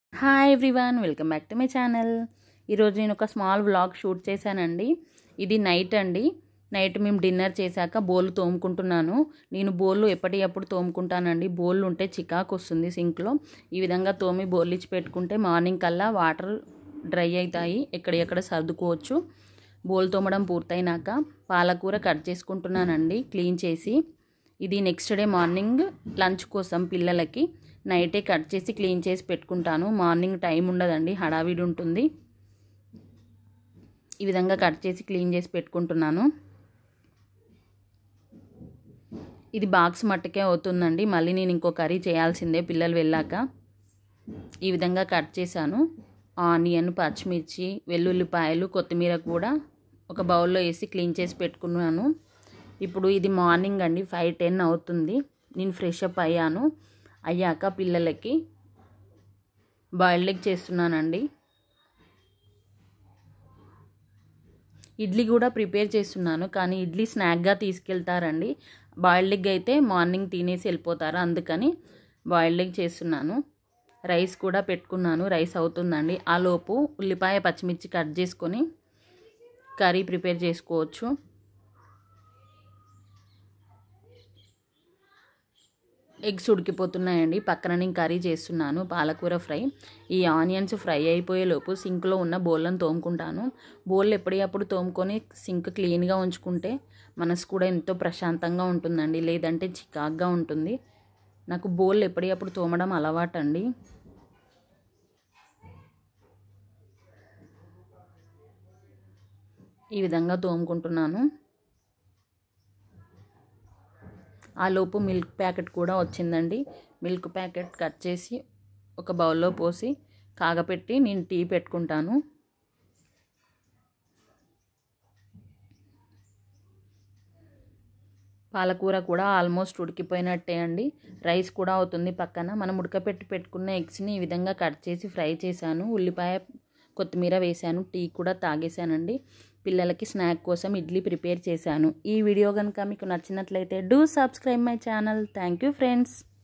hi everyone welcome back to my channel ఈరోజు నేను ఒక స్మాల్ వ్లాగ్ షూట్ చేశానండి ఇది నైట్ అండి నైట్ మేము డిన్నర్ చేశాక బోళ్ళు తోముకుంటున్నాను నేను బోళ్ళు ఎప్పటికప్పుడు తోముకుంటానండి బోళ్ళు ఉంటే చికాకు వస్తుంది సింక్లో ఈ విధంగా తోమి బోళ్ళు ఇచ్చి పెట్టుకుంటే మార్నింగ్ కల్లా వాటర్ డ్రై అవుతాయి ఎక్కడెక్కడ సర్దుకోవచ్చు బోల్ తోమడం పూర్తయినాక పాలకూర కట్ చేసుకుంటున్నానండి క్లీన్ చేసి ఇది నెక్స్ట్ డే మార్నింగ్ లంచ్ కోసం పిల్లలకి నైటే కట్ చేసి క్లీన్ చేసి పెట్టుకుంటాను మార్నింగ్ టైం ఉండదండి హడావిడి ఉంటుంది ఈ విధంగా కట్ చేసి క్లీన్ చేసి పెట్టుకుంటున్నాను ఇది బాక్స్ మట్టుకే అవుతుందండి మళ్ళీ నేను ఇంకో కర్రీ చేయాల్సిందే పిల్లలు వెళ్ళాక ఈ విధంగా కట్ చేశాను ఆనియన్ పచ్చిమిర్చి వెల్లుల్లిపాయలు కొత్తిమీర కూడా ఒక బౌల్లో వేసి క్లీన్ చేసి పెట్టుకున్నాను ఇప్పుడు ఇది మార్నింగ్ అండి ఫైవ్ టెన్ అవుతుంది నేను ఫ్రెష్ అప్ అయ్యాను అయ్యాక పిల్లలకి బాయిల్డ్ ఎగ్ చేస్తున్నానండి ఇడ్లీ కూడా ప్రిపేర్ చేస్తున్నాను కానీ ఇడ్లీ స్నాక్గా తీసుకెళ్తారండి బాయిల్డ్ ఎగ్ అయితే మార్నింగ్ తినేసి వెళ్ళిపోతారు అందుకని బాయిల్డ్ ఎగ్ చేస్తున్నాను రైస్ కూడా పెట్టుకున్నాను రైస్ అవుతుందండి ఆ లోపు ఉల్లిపాయ పచ్చిమిర్చి కట్ చేసుకొని కర్రీ ప్రిపేర్ చేసుకోవచ్చు ఎగ్స్ ఉడికిపోతున్నాయండి పక్కన నేను కర్రీ చేస్తున్నాను పాలకూర ఫ్రై ఈ ఆనియన్స్ ఫ్రై అయిపోయేలోపు సింక్లో ఉన్న బోళ్ళను తోముకుంటాను బోళ్ళు ఎప్పటికప్పుడు తోముకొని సింక్ క్లీన్గా ఉంచుకుంటే మనసు కూడా ఎంతో ప్రశాంతంగా ఉంటుందండి లేదంటే చికాగ్గా ఉంటుంది నాకు బోళ్ళు ఎప్పటికప్పుడు తోమడం అలవాటండి ఈ విధంగా తోముకుంటున్నాను ఆ లోపు మిల్క్ ప్యాకెట్ కూడా వచ్చిందండి మిల్క్ ప్యాకెట్ కట్ చేసి ఒక బౌల్లో పోసి కాగపెట్టి నేను టీ పెట్టుకుంటాను పాలకూర కూడా ఆల్మోస్ట్ ఉడికిపోయినట్టే అండి రైస్ కూడా అవుతుంది పక్కన మనం ఉడకపెట్టి పెట్టుకున్న ఎగ్స్ని ఈ విధంగా కట్ చేసి ఫ్రై చేశాను ఉల్లిపాయ కొత్తిమీర వేశాను టీ కూడా తాగేశానండి పిల్లలకి స్నాక్ కోసం ఇడ్లీ ప్రిపేర్ చేశాను ఈ వీడియో కనుక మీకు నచ్చినట్లయితే do subscribe my channel thank you friends